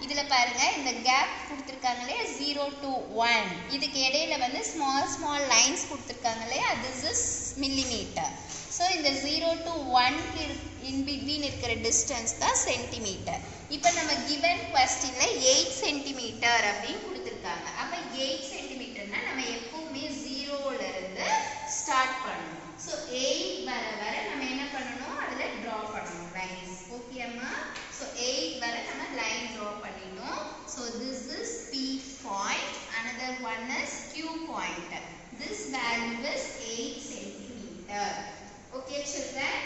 இதுல பாருங்க இந்த கேப் கொடுத்துருக்காங்களே ஜீரோ டு ஒன் இதுக்கு இடையில வந்து ஸ்மால் ஸ்மால் லைன்ஸ் கொடுத்துருக்காங்க இல்லையா திஸ் இஸ் மில்லிமீட்டர் ஸோ இந்த ஜீரோ டு ஒன்க்கு இன் பிட்வீன் இருக்கிற டிஸ்டன்ஸ் தான் சென்டிமீட்டர் இப்போ நம்ம கிவன் கொஸ்டின்ல எயிட் சென்டிமீட்டர் அப்படின்னு கொடுத்துருக்காங்க அப்போ எயிட் சென்டிமீட்டர்னா நம்ம எப்பவுமே ஜீரோல இருந்து ஸ்டார்ட் பண்ணணும் ஸோ எயிட் வர வர நம்ம என்ன பண்ணணும் அதில் ட்ரா பண்ணணும் லைன்ஸ் ஓகே அம்மா ஸோ எயிட் வர நம்ம லைன் ட்ரா பண்ணிட்டோம் so this is B point another one is Q point this value is eight centimetre okay children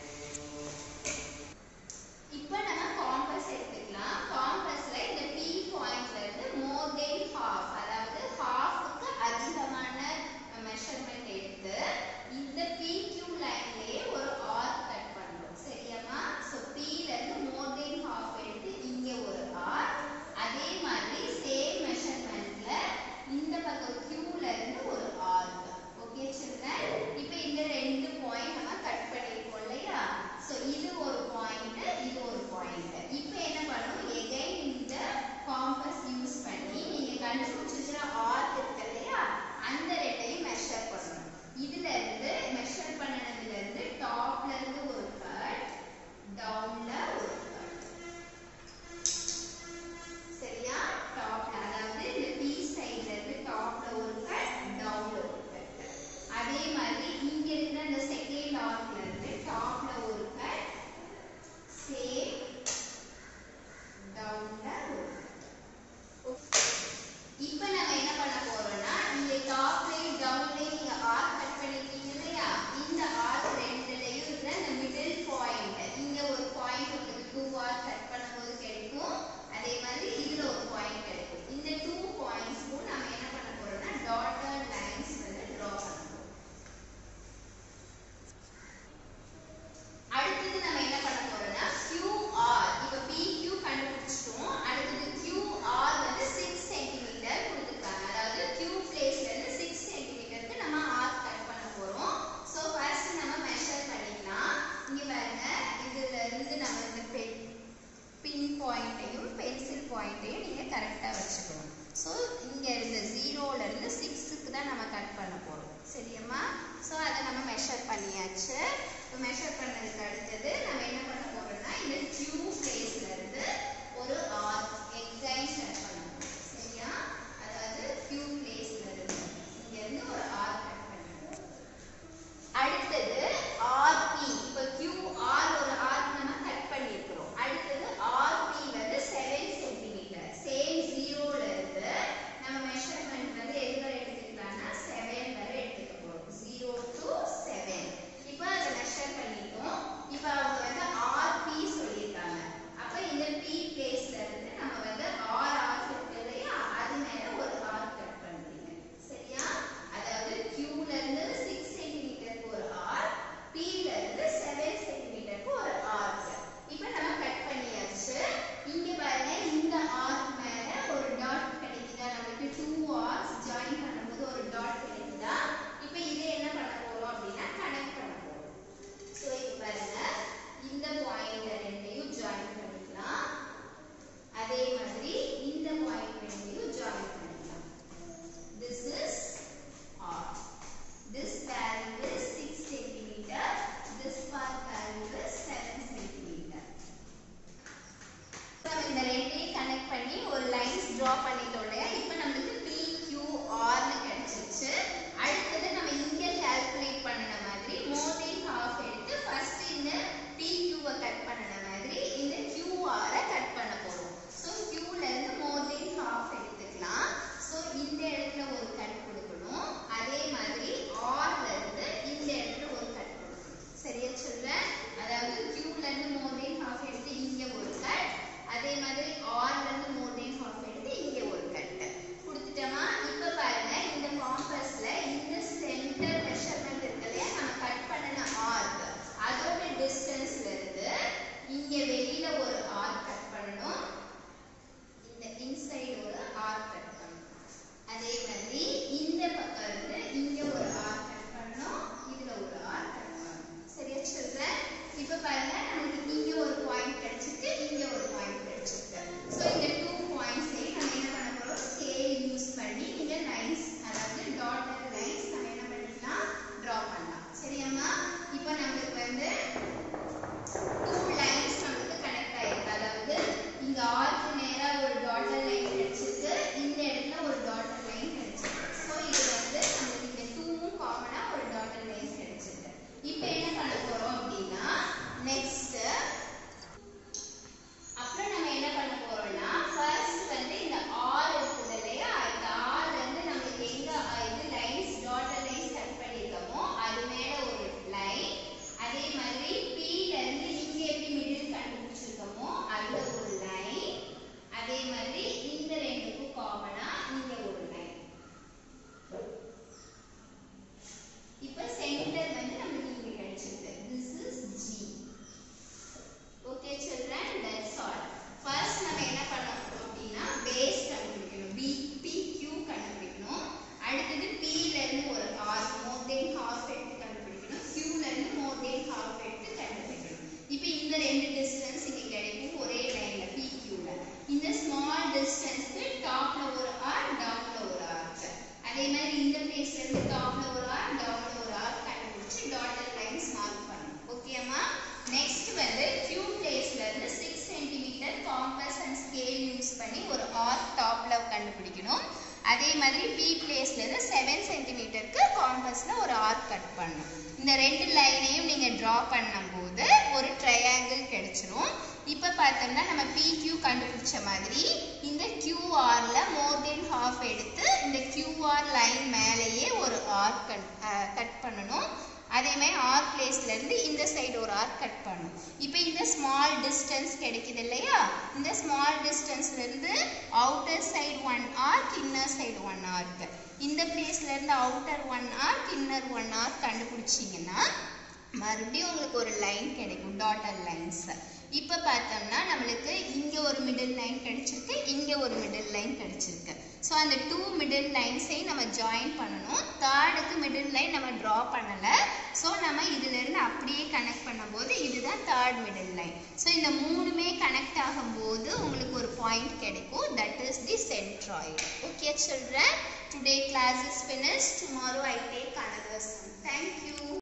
இப்போ நம்ம காம்பஸ் எடுத்துக்கலாம் காம்பஸ்ல இந்த பி பாயிண்ட்ல இருந்து மோர் தென் ஹாஃப் அதாவது சென்டிமீட்டருக்கு காம்பஸில் ஒரு ஆர்க் கட் பண்ணணும் இந்த ரெண்டு லைனையும் நீங்கள் ட்ரா பண்ணும்போது ஒரு ட்ரையாங்கிள் கிடைச்சிரும் இப்போ பார்த்தோம்னா நம்ம பிக்யூ கண்டுபிடிச்ச மாதிரி இந்த கியூஆரில் மோர் தென் ஹாஃப் எடுத்து இந்த கியூஆர் லைன் மேலேயே ஒரு ஆர்க் கட் கட் பண்ணணும் அதே மாதிரி ஆர்க் பிளேஸ்ல இருந்து இந்த சைடு ஒரு ஆர்க் கட் பண்ணும் இப்போ இந்த ஸ்மால் டிஸ்டன்ஸ் கிடைக்குது இல்லையா இந்த ஸ்மால் டிஸ்டன்ஸ்ல இருந்து outer side one arc inner side one arc இந்த பிளேஸ்ல இருந்து outer one arc inner one arc கண்டுபிடிச்சிங்கன்னா மறுபடியும் உங்களுக்கு ஒரு லைன் கிடைக்கும் டாட்டர் லைன்ஸ் இப்போ பார்த்தோம்னா நம்மளுக்கு இங்கே ஒரு மிடில் லைன் கிடைச்சிருக்கு இங்கே ஒரு மிடில் லைன் கிடைச்சிருக்கு ஸோ அந்த டூ மிடில் லைன்ஸையும் நம்ம ஜாயின் பண்ணணும் தேர்டுக்கு மிடில் லைன் நம்ம ட்ரா பண்ணலை ஸோ நம்ம இதுலேருந்து அப்படியே கனெக்ட் பண்ணும்போது இதுதான் தேர்ட் மிடில் லைன் ஸோ இந்த மூணுமே கனெக்ட் ஆகும்போது உங்களுக்கு ஒரு பாயிண்ட் கிடைக்கும் that is the centroid okay children today class is finish tomorrow I take another sum thank you